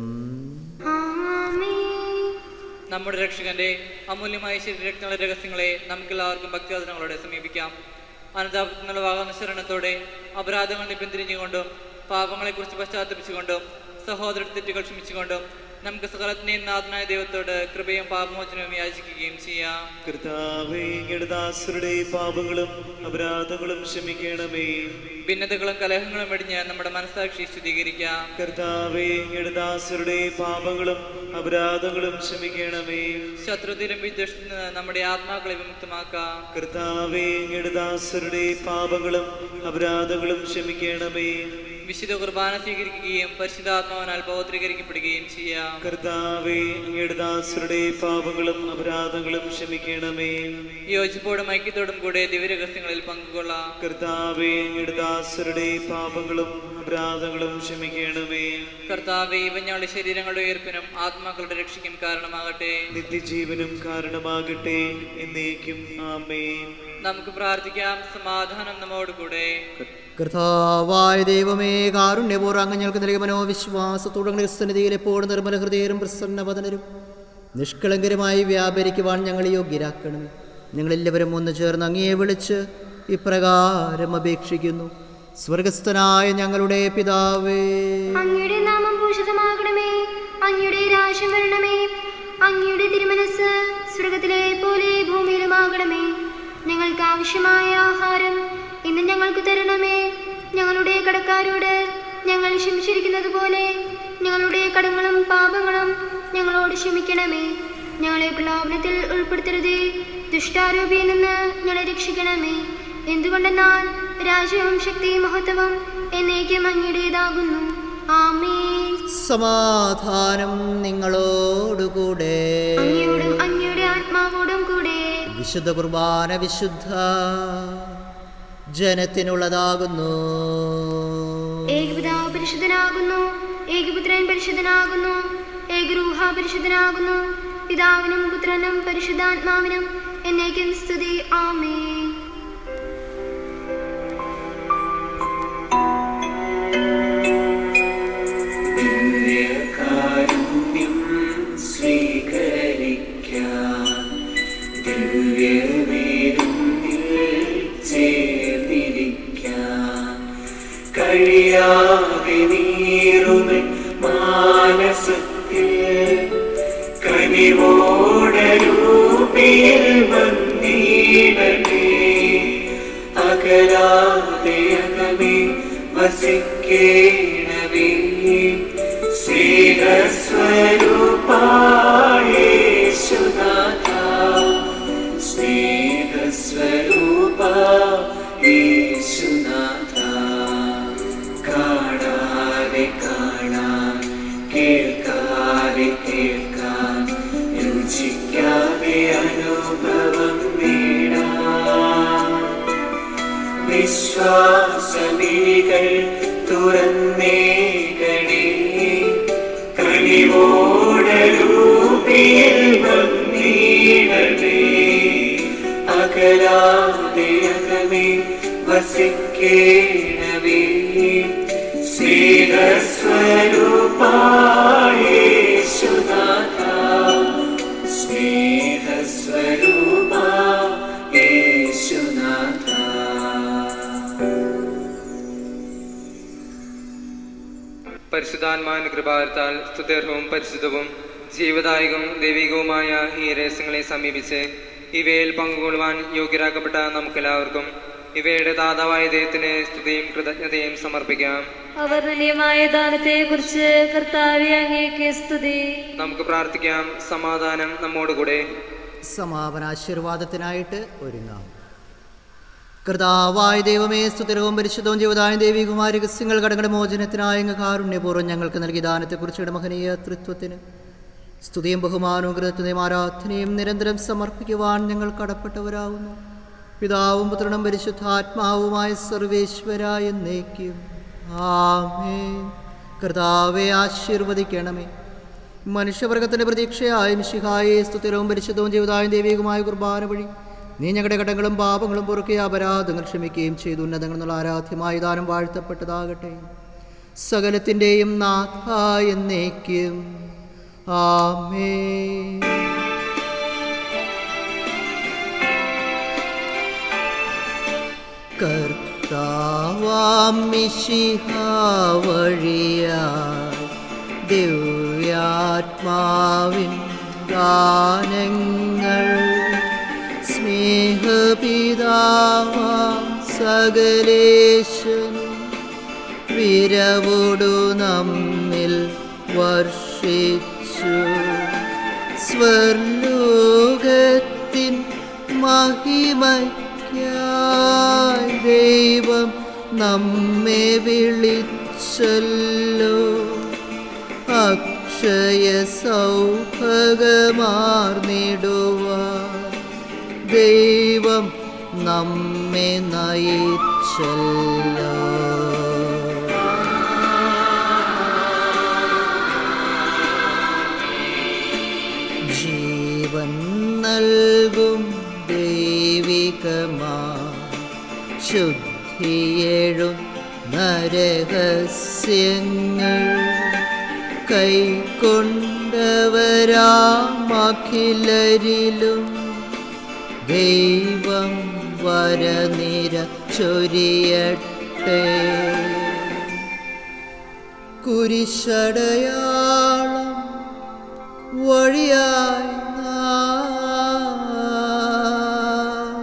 [SPEAKER 3] ആമേൻ
[SPEAKER 6] നമ്മുടെ രക്ഷകന്റെ അമൂല്യമായ ശരീരരക്തങ്ങളുടെ രഹസ്യങ്ങളെ നമുക്കെല്ലാവർക്കും ഭക്തിവാദനങ്ങളോടെ സമീപിക്കാം അനന്താപത്തിനുള്ള വാഗന ശരണത്തോടെ അപരാധങ്ങൾ നിബന്ധിരിഞ്ഞുകൊണ്ടും പാപങ്ങളെക്കുറിച്ച് പശ്ചാത്തപിച്ചുകൊണ്ടും സഹോദര തെറ്റുകൾ ക്ഷമിച്ചുകൊണ്ടും നമുക്ക് സകലത്തിനെയും നാഥനായ ദൈവത്തോട് കൃപയും പാപമോചനവും യാചിക്കുകയും ചെയ്യാം
[SPEAKER 1] കർത്താവേ ഇങ്ങയുടെ ദാസരുടെ പാപങ്ങളും അപരാധങ്ങളും ക്ഷമിക്കണമേ
[SPEAKER 6] ഭിന്നതകളും കലഹങ്ങളും വെടിഞ്ഞ് നമ്മുടെ മനസ്സാക്ഷി ശുദ്ധീകരിക്കാം
[SPEAKER 1] കർത്താവേ ഇങ്ങയുടെ ദാസരുടെ പാപങ്ങളും അപരാധങ്ങളും ക്ഷമിക്കണമേ
[SPEAKER 6] ശത്രുതിലും വിദ്വേഷത്തിൽ നിന്ന് നമ്മുടെ ആത്മാക്കളെ വിമുക്തമാക്കാം
[SPEAKER 1] കർത്താവേ ഇങ്ങയുടെ ദാസരുടെ പാപങ്ങളും അപരാധങ്ങളും ക്ഷമിക്കണമേ
[SPEAKER 6] വിശുദ്ധ കുർബാന സ്വീകരിക്കുകയും പരിശുദ്ധാത്മാവിനാൽ പൗത്രീകരിക്കപ്പെടുകയും ചെയ്യാം
[SPEAKER 1] കർത്താവേ അങ്ങയുടെ ദാസരുടെ പാപങ്ങളും അപരാധങ്ങളും ക്ഷമിക്കണമേ
[SPEAKER 6] യോജിപ്പോടും ഐക്യത്തോടും കൂടെ ദിവ്യരഹസ്യങ്ങളിൽ പങ്കുകൊള്ളാം
[SPEAKER 1] കർത്താവേ അങ്ങയുടെ ദാസരുടെ പാപങ്ങളും അപരാധങ്ങളും ക്ഷമിക്കണമേ
[SPEAKER 6] കർത്താവെ ഇവ ഞങ്ങളുടെ ശരീരങ്ങളുടെ ഉയർപ്പിനും ആത്മാക്കളുടെ രക്ഷയ്ക്കും കാരണമാകട്ടെ
[SPEAKER 1] നിത്യജീവനും കാരണമാകട്ടെ എന്നേക്കും ആമേൻ
[SPEAKER 6] നമുക്ക് പ്രാർത്ഥിക്കാം സമാധാനം നമ്മോടുകൂടെ
[SPEAKER 2] കർത്താവായ ദൈവമേ കാരുണ്യപൂർവ്വം അങ്ങ് ഞങ്ങൾക്ക് നൽകിയ മനോവിശ്വാസത്തോടെ ക്രിസ്തനിധിയിൽ എപ്പോഴും നിർമ്മല ഹൃദയരും പ്രസന്നവദനരും നിഷ്കളങ്കരമായി വ്യാപരിക്കുവാൻ ഞങ്ങളെ യോഗ്യരാക്കണമേ ഞങ്ങളെല്ലാവരും ഒന്ന് ചേർന്ന് അങ്ങയെ വിളിച്ച് ഇപ്രകാരം അപേക്ഷിക്കുന്നു സ്വർഗസ്ഥനായ ഞങ്ങളുടെ പിതാവേ
[SPEAKER 3] അങ്ങയുടെ നാമം ഭൂഷിതമാകണമേ അങ്ങയുടെ രാജ്യം വരണമേ അങ്ങയുടെ തിരുമനസ് സ്വർഗത്തിലെ പോലെ ഭൂമിയിലുമാകണമേ ഞങ്ങൾക്ക് ആവശ്യമായ ആഹാരം ഇന്ന് ഞങ്ങൾക്ക് തരണമേ ഞങ്ങളുടെ കടക്കാരോട് ഞങ്ങൾ ക്ഷമിച്ചിരിക്കുന്നത് പോലെ ഞങ്ങളുടെ കടങ്ങളും പാപങ്ങളും ഞങ്ങളോട് ക്ഷമിക്കണമേ ഞങ്ങളെ പ്രലോഭനത്തിൽ ഉൾപ്പെടുത്തരുതേ ദുഷ്ടാരൂപിയിൽ നിന്ന് ഞങ്ങളെ രക്ഷിക്കണമേ എന്തുകൊണ്ടെന്നാൽ രാജ്യവും ശക്തിയും മഹത്വവും എന്നേക്കും അങ്ങയുടേതാകുന്നു ആമേൻ
[SPEAKER 2] സമാധാനം നിങ്ങളോടുകൂടെ
[SPEAKER 3] അങ്ങയോടും അങ്ങയുടെ ആത്മാവോടും കൂടെ
[SPEAKER 2] വിശുദ്ധ കുർബാന വിശുദ്ധ ജനത്തിനുള്ളതാകുന്നു
[SPEAKER 3] ഏകപിതാവ് പരിശുദ്ധനാകുന്നു ഏകപുത്രൻ പരിശുദ്ധനാകുന്നു ഏകരൂഹ പരിശുദ്ധനാകുന്നു പിതാവിനും പുത്രനും പരിശുദ്ധാത്മാവിനും എന്നേക്കും സ്തുതി ആമേൻ
[SPEAKER 8] ദിവ്യകാരുണ്യം സ്വീകരിക്കാൻ ദിവ്യവേരുന്നിൽ ചേർന്നിരിക്കാൻ കഴിയാതെ നീറുമെ മാനസത്തിൽ കനിവോടരൂപിയിൽ വന്നിടണേ അകലാതെ അകമേ വസിക്കേണമേ സ്നേഹസ്വരൂപായേശുനാഥ സ്നേഹസ്വരൂപായേശുനാഥ കാണാതെ കാണാൻ കേൾക്കാതെ കേൾക്കാൻ രുചിക്കാതെ അനുഭവം നേടാൻ വിശ്വാസമിഴികൾ തുറന്നേകണേ കനിവോടരൂപ ജ്യോതിയിൽ വന്നിടണേ അകലാതെ അകമേ വസിക്കേണമേ സ്നേഹസ്വരൂപായേശുനാഥ സ്നേഹസ്വരൂപായേശുനാഥ
[SPEAKER 4] പരിശുദ്ധാത്മാൻ കൃപാർത്താൽ സ്തുത്യർഹവും പരിശുദ്ധവും ജീവദായകവും ദൈവികവുമായ ഈ രഹസ്യങ്ങളെ സമീപിച്ച് ഇവയിൽ പങ്കുകൊള്ളുവാൻ യോഗ്യരാക്കപ്പെട്ട നമുക്കെല്ലാവർക്കും ഇവയുടെ ദാതാവായ ദൈവത്തിന് സ്തുതിയും കൃതജ്ഞതയും സമർപ്പിക്കാം
[SPEAKER 9] അവർണ്ണനീയമായ ദാനത്തെ കുറിച്ച് കർത്താവെ അങ്ങേക്ക് സ്തുതി
[SPEAKER 4] നമുക്ക് പ്രാർത്ഥിക്കാം സമാധാനം നമ്മോടുകൂടെ
[SPEAKER 2] സമാപനാശീർവാദത്തിനായിട്ട് ഒരുങ്ങാം കർത്താവായ ദൈവമേ സ്തുതിരവും പരിശുദ്ധവും ജീവതായ ദേവികുമാര രഹസ്യങ്ങൾ കടങ്ങളുടെ മോചനത്തിനായ അങ്ങ് കാരുണ്യപൂർവ്വം ഞങ്ങൾക്ക് നൽകിയ ദാനത്തെക്കുറിച്ചുള്ള മഹനീയ തൃത്വത്തിന് സ്തുതിയും ബഹുമാനവും കൃതജ്ഞതയും ആരാധനയും നിരന്തരം സമർപ്പിക്കുവാൻ ഞങ്ങൾ കടപ്പെട്ടവരാകുന്നു പിതാവും പുത്രനും പരിശുദ്ധാത്മാവുമായ സർവേശ്വരായ എന്നേക്കും ആമേ കർത്താവെ ആശീർവദിക്കണമേ മനുഷ്യവർഗത്തിന്റെ പ്രതീക്ഷയായ മിശിഹായെ സ്തുതിരവും പരിശുദ്ധവും ജീവിതായും ദൈവികമായ കുർബാന വഴി നീ ഞങ്ങളുടെ കടങ്ങളും പാപങ്ങളും പൊറുക്കിയ അപരാധങ്ങൾ ക്ഷമിക്കുകയും ചെയ്തു ഉന്നതങ്ങൾ എന്നുള്ള ആരാധ്യമായ ദാനം വാഴ്ത്തപ്പെട്ടതാകട്ടെ സകലത്തിൻ്റെയും നാഥ എന്നേക്കും ആമേ കർത്താവാം മിശിഹ വഴിയായി ദിവ്യാത്മാവിൻ ഗാനങ്ങൾ സ്നേഹപിതാവാം സകലേശനും വിരവോടു നമ്മിൽ വർഷിച്ചു സ്വർലോകത്തിൻ മഹിമയ്ക്കായി ദൈവം നമ്മെ വിളിച്ചല്ലോ അക്ഷയ സൗഭഗമാർന്നിടുവാൻ ദൈവം നമ്മെ നയിച്ചല്ലോ ജീവൻ നൽകും ദൈവികമാ ശുദ്ധിയേഴും നരഹസ്യങ്ങൾ കൈക്കൊണ്ടവരാമഖിലരിലും ദൈവം വരനിര ചൊരിയട്ടെ കുരിശടയാളം വഴിയായി നാം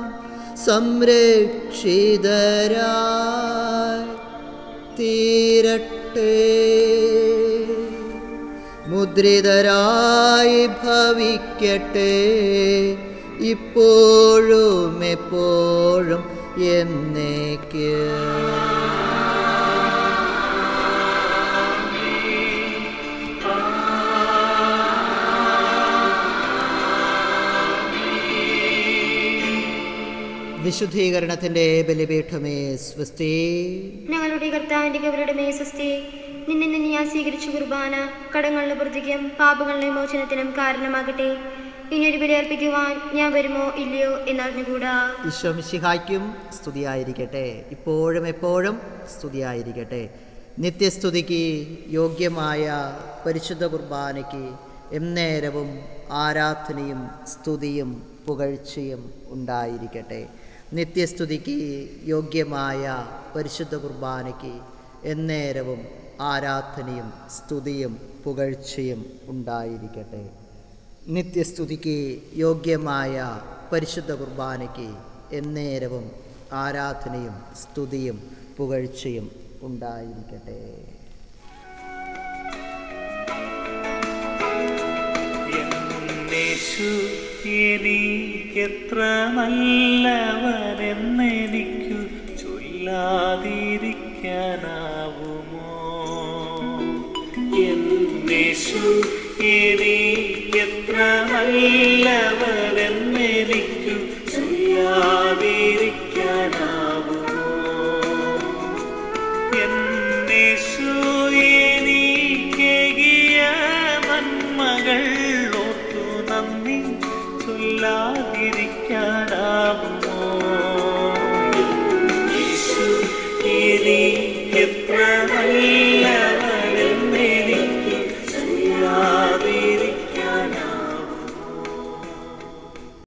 [SPEAKER 2] സംരക്ഷിതരായി തീരട്ടെ മുദ്രിതരായി ഭവിക്കട്ടെ ഇപ്പോഴും എപ്പോഴും എന്നേക്ക് വിശുദ്ധീകരണത്തിന്റെ ബലിപീഠമേ സ്വസ്തി
[SPEAKER 3] ഞങ്ങളുടെ കർത്താവിന്റെ കവരുടെ മേസസ്തി നിന്നെ നിന്ന് ഞാൻ സ്വീകരിച്ച കുർബാന കടങ്ങളുടെ വൃദ്ധിക്കും പാപങ്ങളുടെ മോചനത്തിനും കാരണമാകട്ടെ ഇനിയൊരു ബലി അർപ്പിക്കുവാൻ ഞാൻ വരുമോ ഇല്ലയോ എന്നറിഞ്ഞുകൂടാ
[SPEAKER 2] ഈശോമിശിഹായ്ക്കും സ്തുതിയായിരിക്കട്ടെ ഇപ്പോഴും എപ്പോഴും സ്തുതിയായിരിക്കട്ടെ നിത്യസ്തുതിക്ക് യോഗ്യമായ പരിശുദ്ധ കുർബാനയ്ക്ക് എന്നേരവും ആരാധനയും സ്തുതിയും പുകഴ്ചയും ഉണ്ടായിരിക്കട്ടെ നിത്യസ്തുതിക്ക് യോഗ്യമായ പരിശുദ്ധ കുർബാനയ്ക്ക് എന്നേരവും ആരാധനയും സ്തുതിയും പുകഴ്ചയും ഉണ്ടായിരിക്കട്ടെ നിത്യസ്തുതിക്ക് യോഗ്യമായ പരിശുദ്ധ കുർബാനയ്ക്ക് എന്നേരവും ആരാധനയും സ്തുതിയും പുകഴ്ചയും ഉണ്ടായിരിക്കട്ടെ
[SPEAKER 8] യേശു എനിക്കെത്ര നല്ലവനെന്നെനിക്കു ചൊല്ലാതിരിക്കാനാവുമോ എന്നേശു എനിക്കെത്ര നല്ലവനെന്നെനിക്കു ചൊല്ലാതിരിക്കാനാവുമോ എന്നേശു എനിക്കെകിയ നന്മകൾ ഓർത്തു ചൊല്ലാതിരിക്കാനാവും